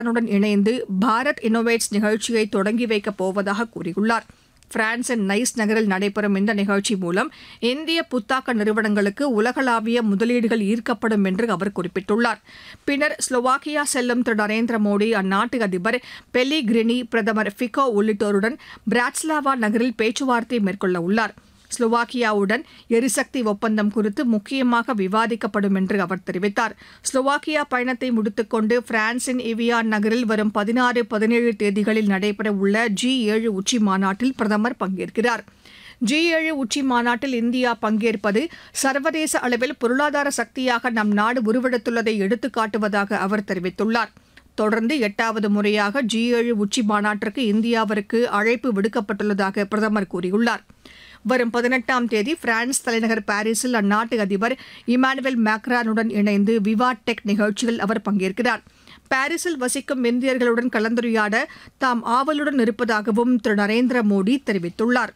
னுடன் இணைந்து பாரத் இன்னோவேட்ஸ் நிகழ்ச்சியை தொடங்கி வைக்கப் போவதாக கூறியுள்ளார் பிரான்சின் நைஸ் நகரில் நடைபெறும் இந்த நிகழ்ச்சி மூலம் இந்திய புத்தாக்க நிறுவனங்களுக்கு உலகளாவிய முதலீடுகள் ஈர்க்கப்படும் என்று அவர் குறிப்பிட்டுள்ளார் பின்னர் ஸ்லோவாக்கியா செல்லும் திரு நரேந்திர மோடி அந்நாட்டு அதிபர் பெலிகிரினி பிரதமர் ஃபிகோ உள்ளிட்டோருடன் பிராட்ஸ்லாவா நகரில் பேச்சுவார்த்தை மேற்கொள்ள உள்ளார் ஸ்லோவாக்கியாவுடன் எரிசக்தி ஒப்பந்தம் குறித்து முக்கியமாக விவாதிக்கப்படும் என்று அவர் தெரிவித்தார் ஸ்லோவாக்கியா பயணத்தை முடித்துக்கொண்டு பிரான்சின் இவியான் நகரில் வரும் பதினாறு பதினேழு தேதிகளில் நடைபெறவுள்ள ஜி ஏழு உச்சி மாநாட்டில் பிரதமர் பங்கேற்கிறார் ஜி ஏழு உச்சி மாநாட்டில் இந்தியா பங்கேற்பது சர்வதேச அளவில் பொருளாதார சக்தியாக நம் நாடு உருவெடுத்துள்ளதை எடுத்துக்காட்டுவதாக அவர் தெரிவித்துள்ளார் தொடர்ந்து எட்டாவது முறையாக ஜி ஏழு உச்சி மாநாட்டிற்கு இந்தியாவிற்கு அழைப்பு விடுக்கப்பட்டுள்ளதாக பிரதமர் கூறியுள்ளார் வரும் பதினெட்டாம் தேதி பிரான்ஸ் தலைநகர் பாரிஸில் அந்நாட்டு அதிபர் இமானுவேல் மேக்ரானுடன் இணைந்து விவா டெக் நிகழ்ச்சியில் அவர் பங்கேற்கிறார் பாரிஸில் வசிக்கும் இந்தியர்களுடன் கலந்துரையாட தாம் ஆவலுடன் இருப்பதாகவும் திரு நரேந்திர மோடி தெரிவித்துள்ளார்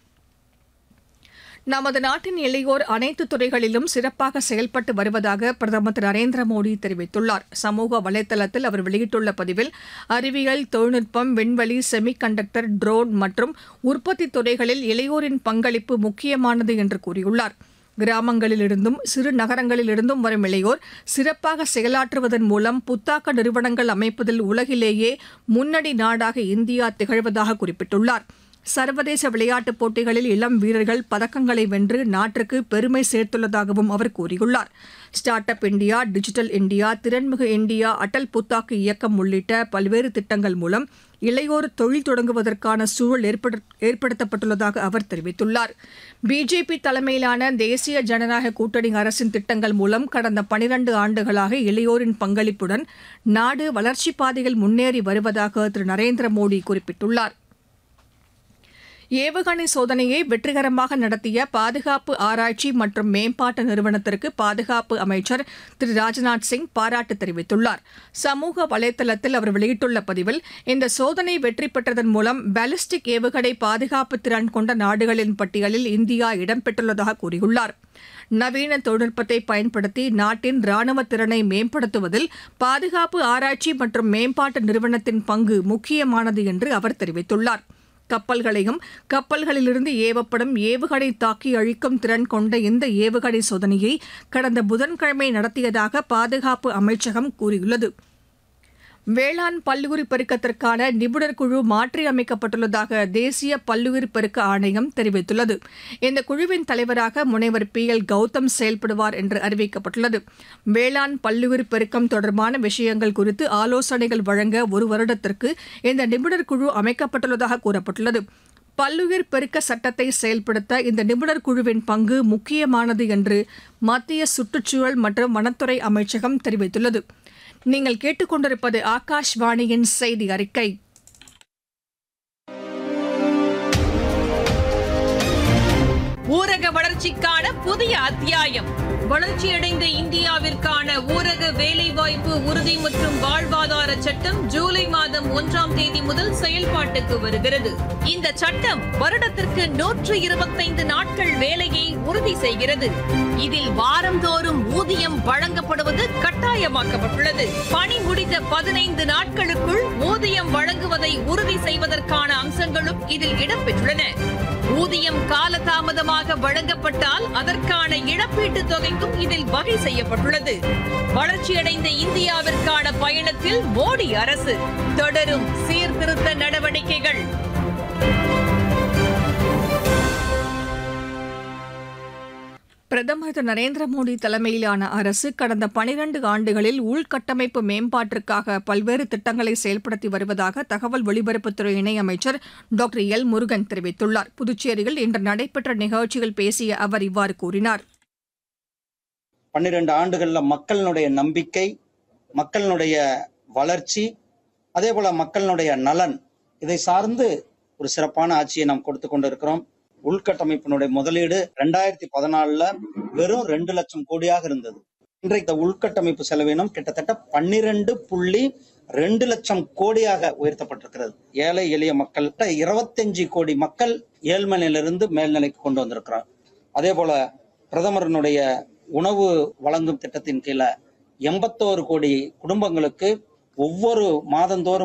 நமது நாட்டின் இளையோர் அனைத்து துறைகளிலும் சிறப்பாக செயல்பட்டு வருவதாக பிரதமர் திரு நரேந்திர மோடி தெரிவித்துள்ளார் சமூக வலைதளத்தில் அவர் வெளியிட்டுள்ள பதிவில் அறிவியல் தொழில்நுட்பம் விண்வெளி செமி கண்டக்டர் ட்ரோன் மற்றும் உற்பத்தி துறைகளில் இளையோரின் பங்களிப்பு முக்கியமானது என்று கூறியுள்ளார் கிராமங்களிலிருந்தும் சிறு நகரங்களிலிருந்தும் வரும் இளையோர் சிறப்பாக செயலாற்றுவதன் மூலம் புத்தாக்க நிறுவனங்கள் அமைப்பதில் உலகிலேயே முன்னணி நாடாக இந்தியா திகழ்வதாக குறிப்பிட்டுள்ளார் சர்வதேச விளையாட்டுப் போட்டிகளில் இளம் வீரர்கள் பதக்கங்களை வென்று நாட்டிற்கு பெருமை சேர்த்துள்ளதாகவும் அவர் கூறியுள்ளார் start up India digital India திறன்மிகு இந்தியா அடல் புத்தாக்கு இயக்கம் உள்ளிட்ட பல்வேறு திட்டங்கள் மூலம் இளையோர் தொழில் தொடங்குவதற்கான சூழல் ஏற்படு- ஏற்படுத்தப்பட்டுள்ளதாக அவர் தெரிவித்துள்ளார் பிஜேபி தலைமையிலான தேசிய ஜனநாயக கூட்டணி அரசின் திட்டங்கள் மூலம் கடந்த பனிரண்டு ஆண்டுகளாக இளையோரின் பங்களிப்புடன் நாடு வளர்ச்சிப் பாதையில் முன்னேறி வருவதாக திரு நரேந்திர மோடி குறிப்பிட்டுள்ளார் ஏவுகணை சோதனையை வெற்றிகரமாக நடத்திய பாதுகாப்பு ஆராய்ச்சி மற்றும் மேம்பாட்டு நிறுவனத்திற்கு பாதுகாப்பு அமைச்சர் திரு ராஜ்நாத் சிங் பாராட்டு தெரிவித்துள்ளார் சமூக வலைதளத்தில் அவர் வெளியிட்டுள்ள பதிவில் இந்த சோதனை வெற்றி பெற்றதன் மூலம் பாலிஸ்டிக் ஏவுகணை பாதுகாப்பு திறன் கொண்ட நாடுகளின் பட்டியலில் இந்தியா இடம்பெற்றுள்ளதாக கூறியுள்ளார் நவீன தொழில்நுட்பத்தை பயன்படுத்தி நாட்டின் ராணுவ திறனை மேம்படுத்துவதில் பாதுகாப்பு ஆராய்ச்சி மற்றும் மேம்பாட்டு நிறுவனத்தின் பங்கு முக்கியமானது என்று அவர் தெரிவித்துள்ளார் கப்பல்களையும் கப்பல்களிலிருந்து ஏவப்படும் ஏவுகணை தாக்கி அழிக்கும் திறன் கொண்ட இந்த ஏவுகணை சோதனையை கடந்த புதன்கிழமை நடத்தியதாக பாதுகாப்பு அமைச்சகம் கூறியுள்ளது வேளாண் பல்லுயிர் பெருக்கத்திற்கான நிபுணர் குழு மாற்றியமைக்கப்பட்டுள்ளதாக தேசிய பல்லுயிர் பெருக்க ஆணையம் தெரிவித்துள்ளது இந்த குழுவின் தலைவராக முனைவர் பி எல் கௌதம் செயல்படுவார் என்று அறிவிக்கப்பட்டுள்ளது வேளாண் பல்லுயிர் பெருக்கம் தொடர்பான விஷயங்கள் குறித்து ஆலோசனைகள் வழங்க ஒரு வருடத்திற்கு இந்த நிபுணர் குழு அமைக்கப்பட்டுள்ளதாக கூறப்பட்டுள்ளது பல்லுயிர் பெருக்க சட்டத்தை செயல்படுத்த இந்த நிபுணர் குழுவின் பங்கு முக்கியமானது என்று மத்திய சுற்றுச்சூழல் மற்றும் வனத்துறை அமைச்சகம் தெரிவித்துள்ளது நீங்கள் கேட்டுக்கொண்டிருப்பது ஆகாஷ்வாணியின் செய்தி அறிக்கை ஊரக வளர்ச்சிக்கான புதிய அத்தியாயம் வளர்ச்சியடைந்த இந்தியாவிற்கான ஊரக வேலைவாய்ப்பு உறுதி மற்றும் வாழ்வாதார சட்டம் ஜூலை மாதம் ஒன்றாம் தேதி முதல் செயல்பாட்டுக்கு வருகிறது இந்த சட்டம் வருடத்திற்கு நூற்று இருபத்தைந்து நாட்கள் வேலையை உறுதி செய்கிறது இதில் வாரந்தோறும் ஊதியம் வழங்கப்படுவது கட்டாயமாக்கப்பட்டுள்ளது பணி முடிந்த பதினைந்து நாட்களுக்குள் ஊதியம் வழங்குவதை உறுதி செய்வதற்கான அம்சங்களும் இதில் இடம்பெற்றுள்ளன ஊதியம் காலதாமதமாக வழங்கப்பட்டால் அதற்கான இழப்பீட்டுத் தொகைக்கும் இதில் வகை செய்யப்பட்டுள்ளது வளர்ச்சியடைந்த இந்தியாவிற்கான பயணத்தில் மோடி அரசு தொடரும் சீர்திருத்த நடவடிக்கைகள் பிரதமர் திரு நரேந்திர மோடி தலைமையிலான அரசு கடந்த பனிரண்டு ஆண்டுகளில் உள்கட்டமைப்பு மேம்பாட்டிற்காக பல்வேறு திட்டங்களை செயல்படுத்தி வருவதாக தகவல் ஒலிபரப்புத்துறை இணையமைச்சர் டாக்டர் எல் முருகன் தெரிவித்துள்ளார் புதுச்சேரியில் இன்று நடைபெற்ற நிகழ்ச்சியில் பேசிய அவர் இவ்வாறு கூறினார் பன்னிரண்டு ஆண்டுகள்ல மக்களினுடைய நம்பிக்கை மக்களினுடைய வளர்ச்சி அதே போல மக்களினுடைய நலன் இதை சார்ந்து ஒரு சிறப்பான ஆட்சியை நாம் கொடுத்து கொண்டிருக்கிறோம் உள்கட்டமைப்பினுடைய முதலீடு ரெண்டாயிரத்தி பதினாலுல வெறும் ரெண்டு லட்சம் கோடியாக இருந்தது இன்றைக்கு இந்த உள்கட்டமைப்பு செலவினம் கிட்டத்தட்ட பன்னிரண்டு புள்ளி ரெண்டு லட்சம் கோடியாக உயர்த்தப்பட்டிருக்கிறது ஏழை எளிய மக்கள் இருபத்தஞ்சு கோடி மக்கள் ஏழ்மனையிலிருந்து மேல்நிலைக்கு கொண்டு வந்திருக்கிறார் அதே போல பிரதமரனுடைய உணவு வழங்கும் திட்டத்தின் கீழே எண்பத்தோரு கோடி குடும்பங்களுக்கு ஒவ்வொரு மாதந்தோறும்